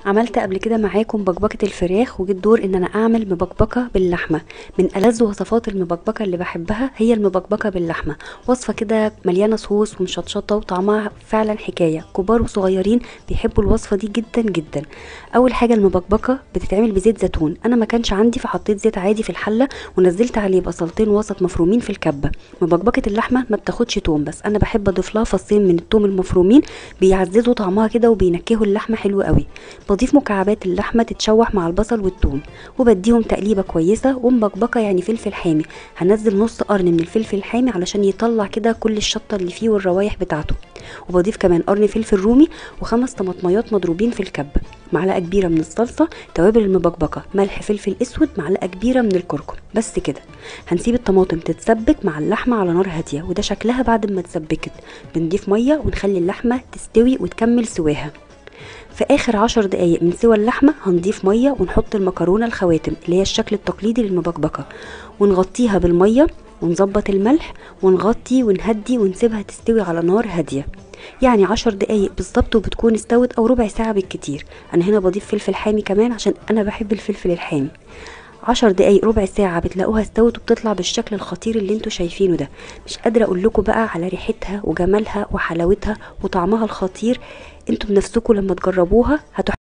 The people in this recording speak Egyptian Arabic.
عملت قبل كده معاكم بكبكة الفراخ وجيت دور ان انا اعمل مبكبكة باللحمة من ألذ وصفات المبكبكة اللي بحبها هي المبكبكة باللحمة وصفة كده مليانة صوص ومشطشطة وطعمها فعلا حكاية كبار وصغيرين بيحبوا الوصفة دي جدا جدا اول حاجة المبكبكة بتتعمل بزيت زيتون انا ما كانش عندي فحطيت زيت عادي في الحلة ونزلت عليه بصلتين وسط مفرومين في الكبة مبكبكة اللحمة ما بتاخدش توم بس انا بحب اضيف لها فصين من التوم المفرومين بيعززوا طعمها كده وبينكهوا اللحمة حلو قوي بضيف مكعبات اللحمه تتشوح مع البصل والثوم وبديهم تقليبه كويسه ومبكبكه يعني فلفل حامي هنزل نص قرن من الفلفل الحامي علشان يطلع كده كل الشطه اللي فيه والروايح بتاعته وبضيف كمان قرن فلفل رومي وخمس طماطميات مضروبين في الكبه معلقه كبيره من الصلصه توابل المبكبكه ملح فلفل اسود معلقه كبيره من الكركم بس كده هنسيب الطماطم تتسبك مع اللحمه على نار هاديه وده شكلها بعد ما اتسبكت بنضيف ميه ونخلي اللحمه تستوي وتكمل سواها في اخر عشر دقايق من سوى اللحمه هنضيف ميه ونحط المكرونه الخواتم اللي هي الشكل التقليدي للمبكبكه ونغطيها بالميه ونظبط الملح ونغطي ونهدي ونسيبها تستوي على نار هاديه يعني عشر دقايق بالظبط وبتكون استوت او ربع ساعه بالكتير انا هنا بضيف فلفل حامي كمان عشان انا بحب الفلفل الحامي عشر دقايق ربع ساعة بتلاقوها استوت وبتطلع بالشكل الخطير اللي انتوا شايفينه ده مش قادرة اقول لكم بقى على ريحتها وجمالها وحلاوتها وطعمها الخطير انتوا بنفسكم لما تجربوها هتح